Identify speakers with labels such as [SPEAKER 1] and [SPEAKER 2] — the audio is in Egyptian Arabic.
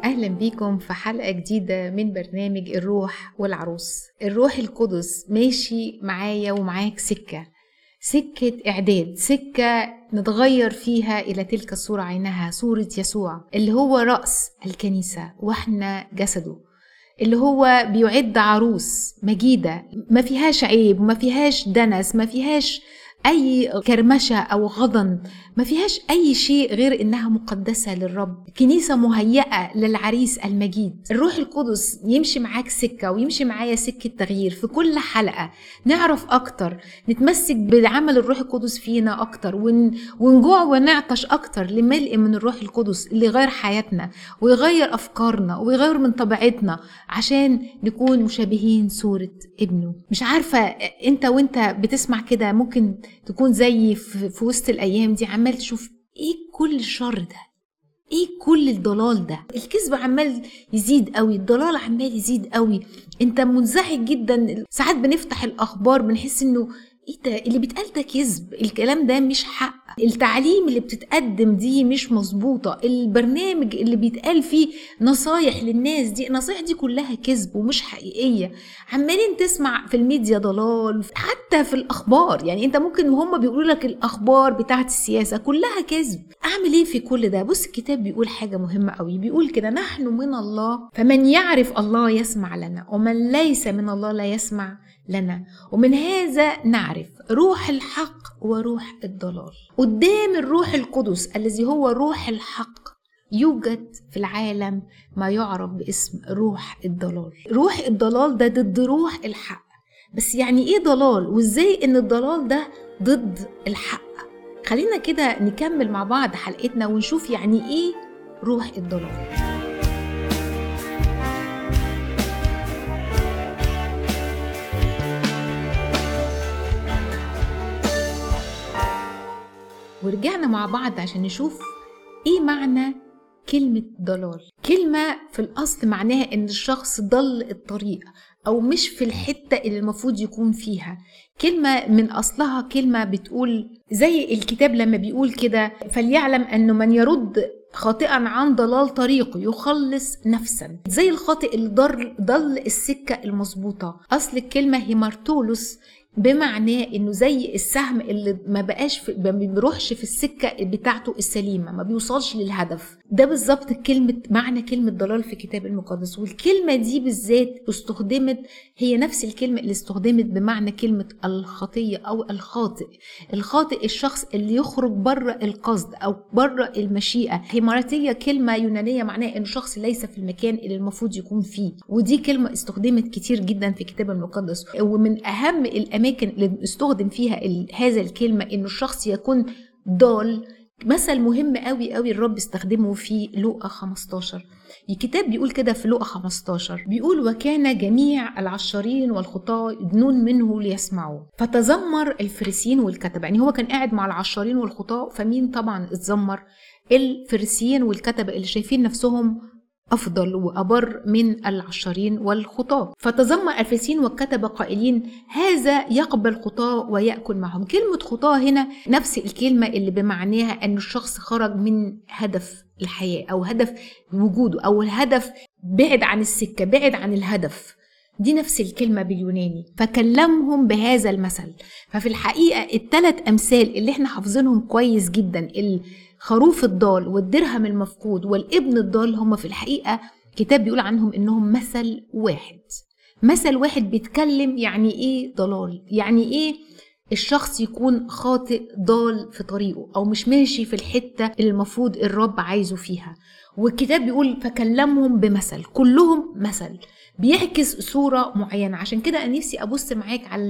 [SPEAKER 1] أهلا بيكم في حلقة جديدة من برنامج الروح والعروس الروح القدس ماشي معايا ومعاك سكة سكة إعداد سكة نتغير فيها إلى تلك الصورة عينها صورة يسوع اللي هو رأس الكنيسة وإحنا جسده اللي هو بيعد عروس مجيدة ما فيهاش عيب وما فيهاش دنس ما فيهاش اي كرمشه او غضن ما فيهاش اي شيء غير انها مقدسه للرب كنيسه مهيئه للعريس المجيد الروح القدس يمشي معاك سكه ويمشي معايا سكه تغيير في كل حلقه نعرف اكتر نتمسك بعمل الروح القدس فينا اكتر ون... ونجوع ونعطش اكتر لملء من الروح القدس اللي يغير حياتنا ويغير افكارنا ويغير من طبيعتنا عشان نكون مشابهين صوره ابنه مش عارفه انت وانت بتسمع كده ممكن تكون زي في, في وسط الايام دي عمال تشوف ايه كل الشر ده ايه كل الضلال ده الكذب عمال يزيد قوي الضلال عمال يزيد قوي انت منزعج جدا ساعات بنفتح الاخبار بنحس انه ايه ده اللي بيتقال ده كذب الكلام ده مش حق التعليم اللي بتتقدم دي مش مظبوطة البرنامج اللي بيتقال فيه نصايح للناس دي النصايح دي كلها كذب ومش حقيقية عمالين تسمع في الميديا ضلال حتى في الأخبار يعني أنت ممكن هم بيقولوا لك الأخبار بتاعت السياسة كلها كذب أعمل إيه في كل ده بص الكتاب بيقول حاجة مهمة قوي بيقول كده نحن من الله فمن يعرف الله يسمع لنا ومن ليس من الله لا يسمع لنا ومن هذا نعرف روح الحق وروح الضلال قدام الروح القدس الذي هو روح الحق يوجد في العالم ما يعرف باسم روح الضلال روح الضلال ده ضد روح الحق بس يعني ايه ضلال وازاي ان الضلال ده ضد الحق خلينا كده نكمل مع بعض حلقتنا ونشوف يعني ايه روح الضلال ورجعنا مع بعض عشان نشوف ايه معنى كلمة ضلال كلمة في الأصل معناها إن الشخص ضل الطريق أو مش في الحتة اللي المفروض يكون فيها كلمة من أصلها كلمة بتقول زي الكتاب لما بيقول كده فليعلم أنه من يرد خاطئا عن ضلال طريقه يخلص نفسا زي الخاطئ اللي ضل, ضل السكة المظبوطة أصل الكلمة هيمارتولوس بمعناه انه زي السهم اللي ما بقاش في ما بيروحش في السكه بتاعته السليمه ما بيوصلش للهدف ده بالظبط كلمه معنى كلمه ضلال في الكتاب المقدس والكلمه دي بالذات استخدمت هي نفس الكلمه اللي استخدمت بمعنى كلمه الخطيه او الخاطئ الخاطئ الشخص اللي يخرج بره القصد او بره المشيئه هيماراتيه كلمه يونانيه معناها انه شخص ليس في المكان اللي المفروض يكون فيه ودي كلمه استخدمت كتير جدا في الكتاب المقدس ومن اهم الاماكن اللي استخدم فيها هذا الكلمه انه الشخص يكون ضال مثل مهم قوي قوي الرب استخدمه في لوقا 15 الكتاب بيقول كده في لوقا 15 بيقول وكان جميع العشارين والخطاة يدنون منه ليسمعوا فتذمر الفريسيين والكتبة يعني هو كان قاعد مع العشارين والخطاة فمين طبعا اتذمر الفريسيين والكتبة اللي شايفين نفسهم أفضل وأبر من العشرين والخطاة فتذمر الفريسيين والكتبة قائلين هذا يقبل خطاة ويأكل معهم كلمة خطاة هنا نفس الكلمة اللي بمعناها أن الشخص خرج من هدف الحياة أو هدف وجوده أو الهدف بعد عن السكة بعد عن الهدف دي نفس الكلمة باليوناني فكلمهم بهذا المثل ففي الحقيقة الثلاث أمثال اللي احنا حافظينهم كويس جدا الخروف الضال والدرهم المفقود والابن الضال هم في الحقيقة كتاب بيقول عنهم إنهم مثل واحد مثل واحد بيتكلم يعني إيه ضلال يعني إيه الشخص يكون خاطئ ضال في طريقه او مش ماشي في الحته اللي المفروض الرب عايزه فيها والكتاب بيقول فكلمهم بمثل كلهم مثل بيعكس صوره معينه عشان كده انا نفسي ابص معاك على